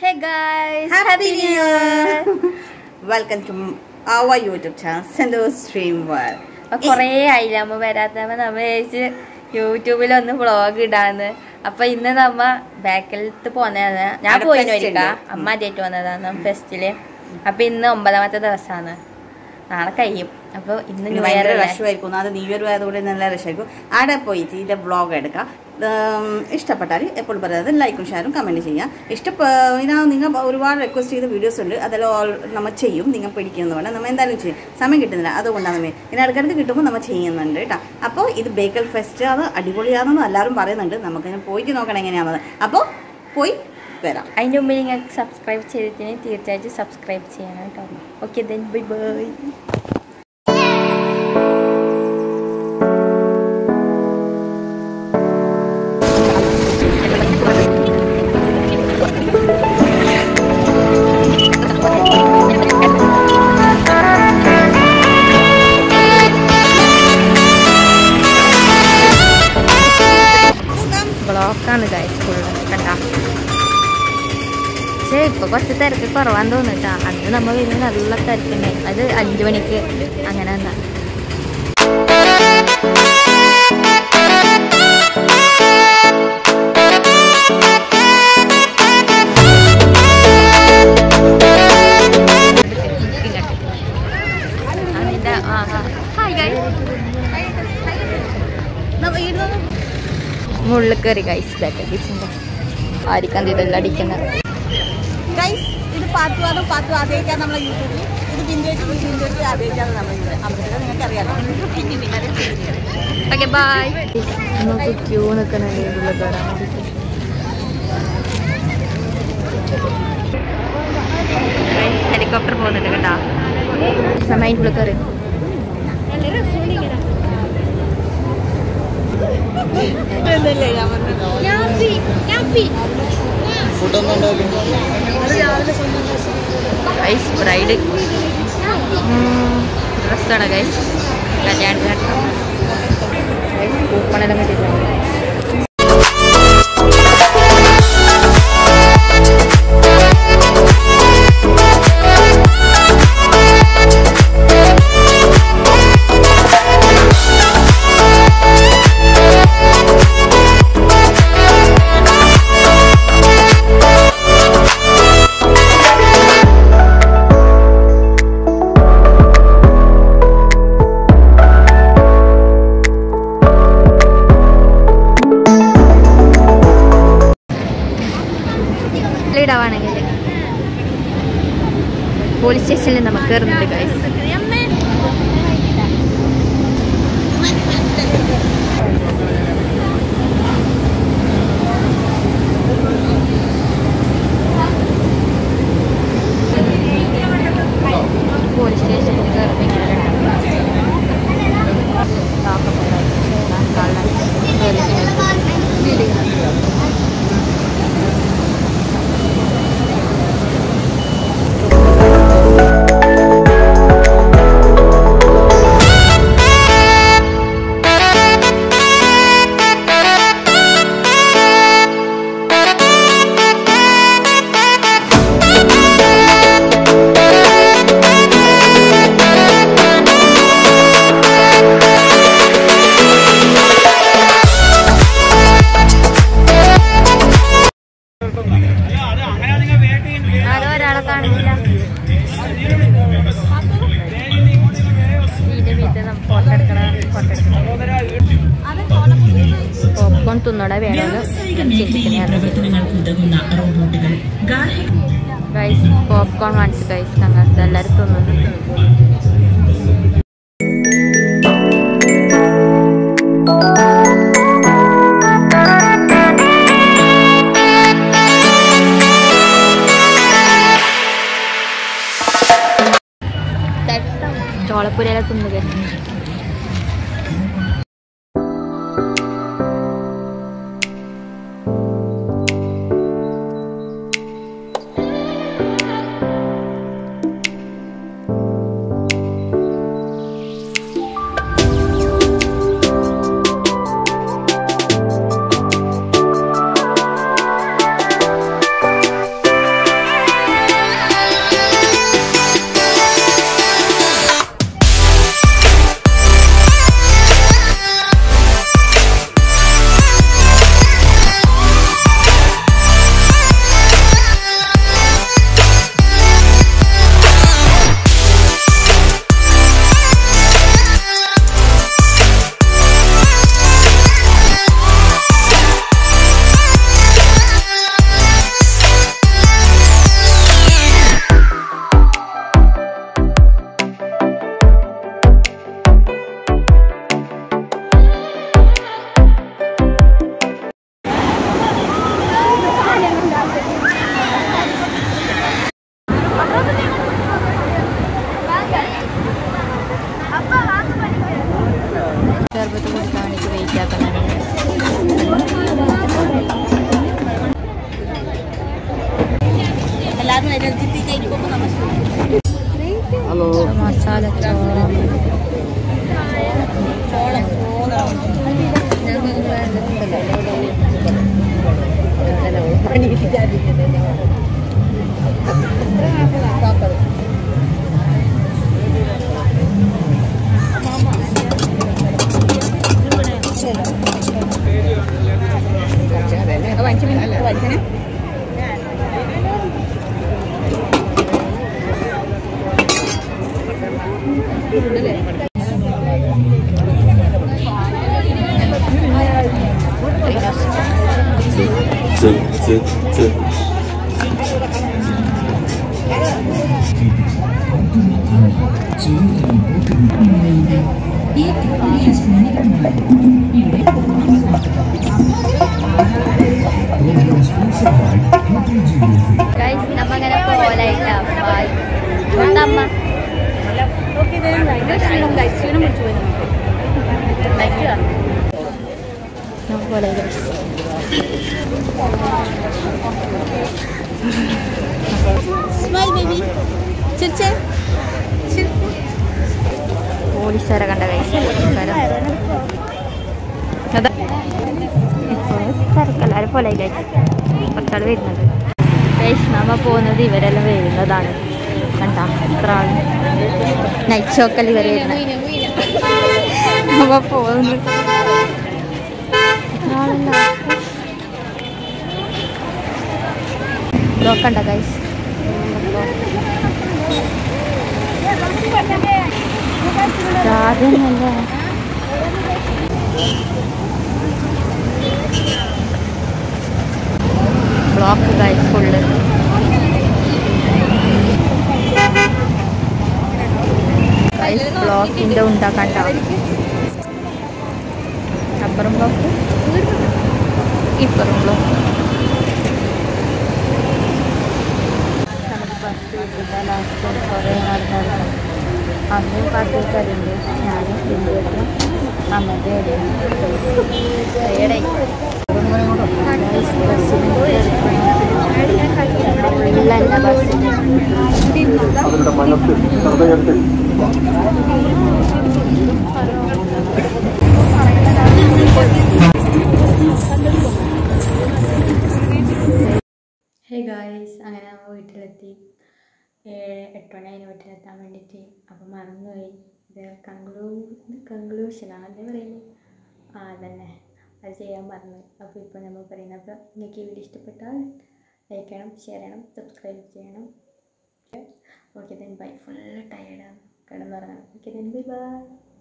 Hey guys, Happy New Year! Welcome to our YouTube channel സെൻഡോസ് stream world അപ്പൊ കൊറേ ആയില്ല നമ്മ വരാത്തപ്പോ നമ്മ വിചാരിച്ച് യൂട്യൂബിൽ ഒന്ന് വ്ളോഗ് ഇടാന്ന് അപ്പൊ ഇന്ന് നമ്മ ബാക്കിലത്ത് പോന്നതാണ് ഞാൻ അവിടെ പോയിന് fest വരിക ഉണ്ട്. അമ്മ ആദ്യമായിട്ട് വന്നതാണ് ഫെസ്റ്റില് അപ്പൊ ഇന്ന് ഒമ്പതാമത്തെ ദിവസമാണ് നാളെ കഴിയും അപ്പൊ ഇന്ന് ന്യൂ ഇയർ ഭയങ്കര റഷുമായിരിക്കും അത് ന്യൂ ഇയർ ആയതുകൊണ്ട് നല്ല റഷായിരിക്കും അവിടെ പോയിട്ട് ഇതിന്റെ വ്ളോഗ് എടുക്കാം ഉം, ഇഷ്ടപ്പെട്ടാൽ എപ്പോഴും പറയാതെ ലൈക്കും ഷെയറും കമൻറ്റ് ചെയ്യാം ഇഷ്ടപ്പ ഇതാ നിങ്ങൾ ഒരുപാട് റിക്വസ്റ്റ് ചെയ്ത വീഡിയോസ് ഉണ്ട് അതെല്ലാം ഓൾ നമ്മൾ ചെയ്യും നിങ്ങൾ പിടിക്കുന്നത് വേണം നമ്മൾ എന്തായാലും ചെയ്യും സമയം കിട്ടുന്നില്ല അതുകൊണ്ടാണ് മേ പിന്നെ ഇടയ്ക്കിടയ്ക്ക് കിട്ടുമ്പോൾ നമ്മൾ ചെയ്യുന്നുണ്ട് കേട്ടോ അപ്പോൾ ഇത് ബേക്കൽ ഫെസ്റ്റ് അത് അടിപൊളിയാണെന്ന് എല്ലാവരും പറയുന്നുണ്ട് നമുക്കിങ്ങനെ പോയിട്ട് നോക്കണം എങ്ങനെയാണെന്ന് അപ്പോൾ പോയി വരാം അതിന്റെ മുമ്പിൽ നിങ്ങൾക്ക് സബ്സ്ക്രൈബ് ചെയ്തിട്ടുണ്ടെങ്കിൽ തീർച്ചയായിട്ടും സബ്സ്ക്രൈബ് ചെയ്യണം കേട്ടോ ഓക്കെ ദെൻ ബൈ ബൈ ബ്ലോക്കാണ് ഗൈസ് ഫുള്ള് കണ്ട പക്ഷേ ഇപ്പൊ കുറച്ച് തിരക്ക് കുറവാന്ന് തോന്നിട്ടാ അന്ന് നമ്മ വരുന്ന നല്ല തിരക്കുണ്ടായി അത് അഞ്ചു മണിക്ക് അങ്ങനെ എന്നാ അതിന്റെ ആ ഹായ് ഗൈസ് മുള്ളിൽ കയറി ഗൈസ് ബാക്ക് കിച്ചിൻ്റെ ആയിരിക്കാം ഇതെല്ലാം അടിക്കുന്നത് ഗൈസ് ഇത് പാത്തുവാണ് പാത്തു ആദ്യമായിട്ടാണ് നമ്മളെ യൂട്യൂബിൽ ഇത് വിൻറ്റേജ് വിൻറ്റേജ് ആദ്യമായിട്ടാണ് നമ്മൾ അവിടെ നിങ്ങൾക്ക് അറിയാലോ ഓക്കെ ബൈ നമുക്ക് ക്യൂ നിൽക്കണേ ഉള്ളിൽ കയറാൻ ഹെലികോപ്റ്റർ പോകുന്നുണ്ട് കേട്ടാ സമയം ഉള്ളിൽ കയറി ഇതല്ലേ ഞാൻ പറഞ്ഞത് ഗൈസ് ബ്രൈഡ് ഡ്രസ്സാണ് ഗൈസ് കല്യാണത്തിന് ഗൈസ് കൂപ്പണെല്ലാം കിട്ടിയിട്ടുണ്ട് ഇടാവാണെങ്കിൽ പോലീസ് സ്റ്റേഷനിൽ നമുക്ക് കയറുന്നുണ്ട് ഗൈസ് പോലീസ് സ്റ്റേഷനിൽ കയറുമ്പോൾ ഇങ്ങനെ ആരോ ഒരാളെ കാണുന്നില്ല വീട് വീട് നമുക്ക് ഫോട്ടോ എടുക്കണം ഫോട്ടോ എടുക്കണം പോപ്കോൺ തിന്നോടെ വേണമെന്ന് ഉതകുന്ന റോബോട്ടുകൾ ഗാർഹിക ഗൈസ് പോപ്കോൺ വാങ്ങിച്ചു ഗൈസ് ഞങ്ങൾക്ക് എല്ലാവരും തിന്നുന്നു ചോളപ്പുരയിലെ തിന്നുക മസാല ചോറ് ഗൈസ് നമ്മങ്ങനെ പോലായിട്ടാ ബൈ അമ്മ പോലെ ഗൈസ് പോലീസുകാരെ കണ്ട കൈസ് അതാ ഇപ്പോൾ തിരക്കെല്ലാവരും പോലെ ഗൈസ് പത്താൾ വരുന്നത് ഗൈസ് നമ്മ പോകുന്നത് ഇവരെല്ലാം വരുന്നതാണ് കണ്ട എത്ര ആൾ നൈറ്റ് ഷോക്കൽ ഇവർ വരുന്നത് നമ്മ പോകുന്നു എത്ര ആളുണ്ടോ ബ്ലോക്ക് ഉണ്ടോ ഗൈസ് രാധനല്ലേ ബ്ലോക്ക് ഗൈസ് ഫുള്ള് ഗൈസ് ബ്ലോക്കിൻ്റെ ഉണ്ടാക്കണ്ട അപ്പുറം ബ്ലോക്ക് ഇപ്പുറം ബ്ലോക്ക് നമുക്ക് ബസ് കിട്ടില്ല ലാസ്റ്റ് കുറേ നടന്നു അമ്മയും പാട്ടുകാരുണ്ട് ഞാനും ഹിന്ദുവും അമ്മയുടെ ടയർഡായി ഉള്ളല്ല ബസ്സിന് അവരുടെ മനസ്സിൽ ഹൃദയത്തിൽ ഹേ ഗായ്സ് അങ്ങനെ നമ്മൾ വീട്ടിലെത്തി ഏഴ് എട്ട് മണി അതിന് വീട്ടിലെത്താൻ വേണ്ടിയിട്ട് അപ്പം മറന്നുപോയി ഇത് കൺക്ലൂ കൺക്ലൂഷനാണ് അല്ലേ പറയുന്നത് ആ അതന്നെ അത് ചെയ്യാൻ മറന്നു അപ്പോൾ ഇപ്പോൾ നമ്മൾ പറയുന്നത് അപ്പോൾ നിങ്ങൾക്ക് ഈ വീഡിയോ ഇഷ്ടപ്പെട്ടാൽ ലൈക്ക് ചെയ്യണം ഷെയർ ചെയ്യണം സബ്സ്ക്രൈബ് ചെയ്യണം ഓക്കെ ദെൻ ബൈ ഫുൾ ടയർഡാണ് കിടന്നുറങ്ങണം ഓക്കെ ദെൻ ബൈ ബൈ